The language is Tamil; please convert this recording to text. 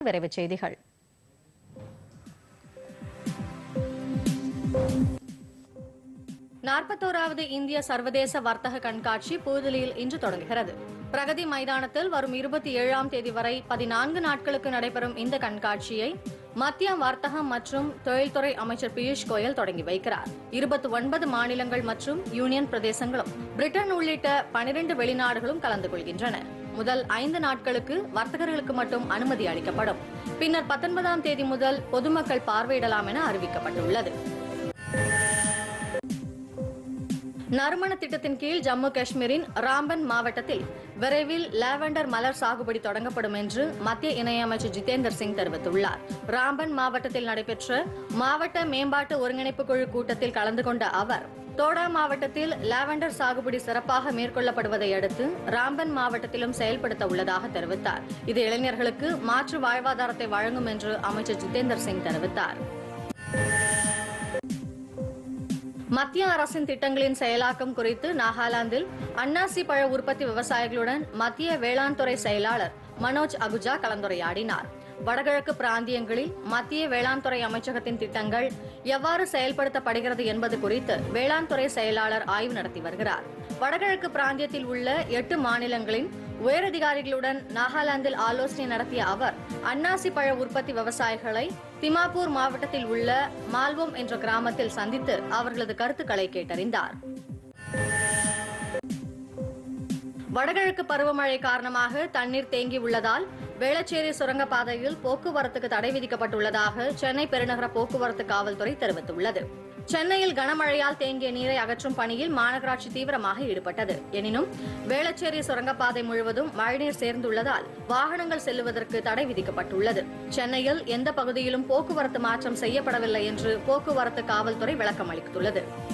விரைவுச் செய்திகள் நாற்பத்தோராவது இந்திய சர்வதேச வர்த்தக கண்காட்சி புதுதில்லியில் இன்று தொடங்குகிறது பிரகதி மைதானத்தில் வரும் இருபத்தி ஏழாம் தேதி வரை பதினான்கு நாட்களுக்கு நடைபெறும் இந்த கண்காட்சியை மத்திய வர்த்தகம் மற்றும் தொழில்துறை அமைச்சர் பியூஷ் கோயல் தொடங்கி வைக்கிறார் இருபத்தி ஒன்பது மாநிலங்கள் மற்றும் யூனியன் பிரதேசங்களும் பிரிட்டன் உள்ளிட்ட பனிரெண்டு வெளிநாடுகளும் கலந்து கொள்கின்றன முதல் ஐந்து நாட்களுக்கு வர்த்தகர்களுக்கு மட்டும் அனுமதி அளிக்கப்படும் பின்னர் பத்தொன்பதாம் தேதி முதல் பொதுமக்கள் பார்வையிடலாம் என அறிவிக்கப்பட்டுள்ளது நறுமண திட்டத்தின் கீழ் ஜம்மு காஷ்மீரின் ராம்பன் மாவட்டத்தில் விரைவில் லாவெண்டர் மலர் சாகுபடி தொடங்கப்படும் என்று மத்திய இணையமைச்சர் ஜிதேந்தர் சிங் தெரிவித்துள்ளார் ராம்பன் மாவட்டத்தில் நடைபெற்ற மாவட்ட மேம்பாட்டு ஒருங்கிணைப்பு குழு கூட்டத்தில் கலந்து கொண்ட அவர் தோடா மாவட்டத்தில் லாவெண்டர் சாகுபடி சிறப்பாக மேற்கொள்ளப்படுவதை அடுத்து ராம்பன் மாவட்டத்திலும் செயல்படுத்த உள்ளதாக தெரிவித்தார் இது இளைஞர்களுக்கு மாற்று வாழ்வாதாரத்தை வழங்கும் என்று அமைச்சர் ஜிதேந்தர் சிங் தெரிவித்தார் மத்திய அரசின் திட்டங்களின் செயலாக்கம் குறித்து நாகாலாந்தில் அன்னாசி பழ உற்பத்தி விவசாயிகளுடன் மத்திய வேளாண் துறை செயலாளர் மனோஜ் அகுஜா கலந்துரையாடினார் வடகிழக்கு பிராந்தியங்களில் மத்திய வேளாண் துறை அமைச்சகத்தின் திட்டங்கள் எவ்வாறு செயல்படுத்தப்படுகிறது என்பது குறித்து வேளாண் துறை செயலாளர் ஆய்வு நடத்தி வருகிறார் வடகிழக்கு பிராந்தியத்தில் உள்ள எட்டு மாநிலங்களின் உயரதிகாரிகளுடன் நாகாலாந்தில் ஆலோசனை நடத்திய அவர் அன்னாசி பழ உற்பத்தி விவசாயிகளை திமாப்பூர் மாவட்டத்தில் உள்ள மால்வோம் என்ற கிராமத்தில் சந்தித்து அவர்களது கருத்துக்களை கேட்டறிந்தார் வடகிழக்கு பருவமழை காரணமாக தண்ணீர் தேங்கி உள்ளதால் வேளச்சேரி சுரங்கப்பாதையில் போக்குவரத்துக்கு தடை விதிக்கப்பட்டுள்ளதாக சென்னை பெருநகர போக்குவரத்து காவல்துறை தெரிவித்துள்ளது சென்னையில் கனமழையால் தேங்கிய நீரை அகற்றும் பணியில் மாநகராட்சி தீவிரமாக ஈடுபட்டது எனினும் வேளச்சேரி சுரங்கப்பாதை முழுவதும் மழைநீர் சேர்ந்துள்ளதால் வாகனங்கள் செல்லுவதற்கு தடை விதிக்கப்பட்டுள்ளது சென்னையில் எந்த பகுதியிலும் போக்குவரத்து மாற்றம் செய்யப்படவில்லை என்று போக்குவரத்து காவல்துறை விளக்கம் அளித்துள்ளது